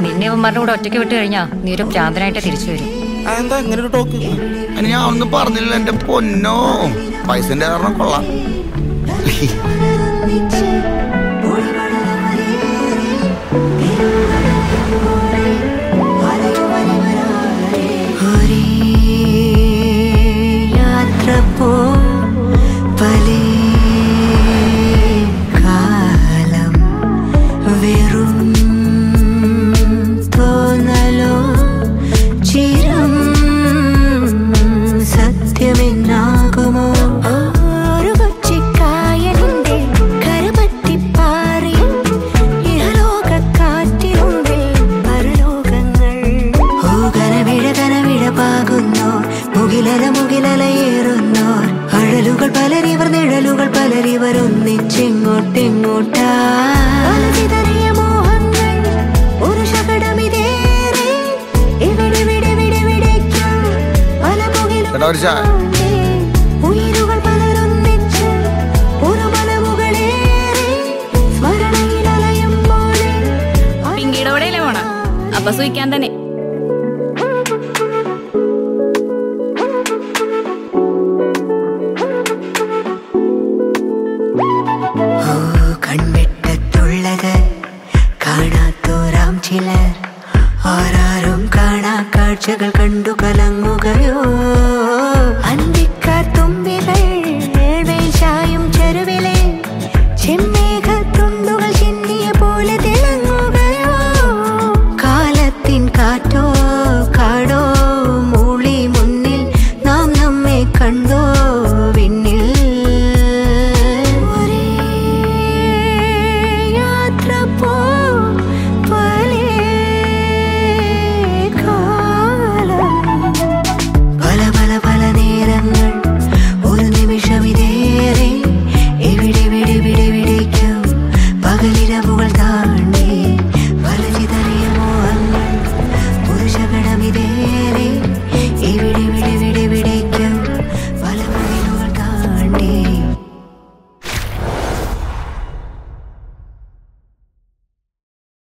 നിന്നെ അവന്മാരുടെ കൂടെ ഒറ്റയ്ക്ക് വിട്ട് കഴിഞ്ഞാ നീ ഒരു ഭ്രാന്തനായിട്ട് തിരിച്ചു വരും എന്താ ഇങ്ങനെ ഒരു ടോക്ക് അതിന് ഞാൻ ഒന്നും പറഞ്ഞില്ല എന്റെ പൊന്നോ പൈസന്റെ കാരണം കൊള്ളാം ഒരേ യാത്ര പോ പലേ കാലം വെറും തോന്നലോ ചിരം സത്യമെന്നാകുമോ ഒരു കൊച്ചിക്കായലിന്റെ കരപറ്റിപ്പാറിയും ഇഹലോകക്കാറ്റിനുള്ളിൽ പരലോകങ്ങൾ ഓ കനവിഴ കനവിഴ പാകുന്നോർ മുകിലല മുകിലലയേറുന്നോർ അഴലുകൾ പലരിവർ നിഴലുകൾ പലരിവർ ഒന്നിച്ചിങ്ങോട്ടിങ്ങോട്ടാ പലവിതറിയ മോഹങ്ങൾ ഒരു ശകടമിതേറെ എവിടെവിടെവിടെവിടേക്കും പല മുകിലും ചേട്ടാ, ഒരു ചായ. ഉയരുകൾ പലരൊന്നിച്ച് ഒരു മലമുകളേറെ സ്മരണയിൽ അലയും പോലെ പിങ്കിയുടെ കൂടെയല്ലേ പോണ അപ്പൊ സൂയിക്കാൻ തന്നെ ഓ കൺവെട്ടത്തുള്ളത് കാണാത്തോരാം ചിലർ ആരാരും കാണാ കാഴ്ചകൾ കണ്ടു കലങ്ങുകയോ അന്തിക്കാത്തുമ്പികൾ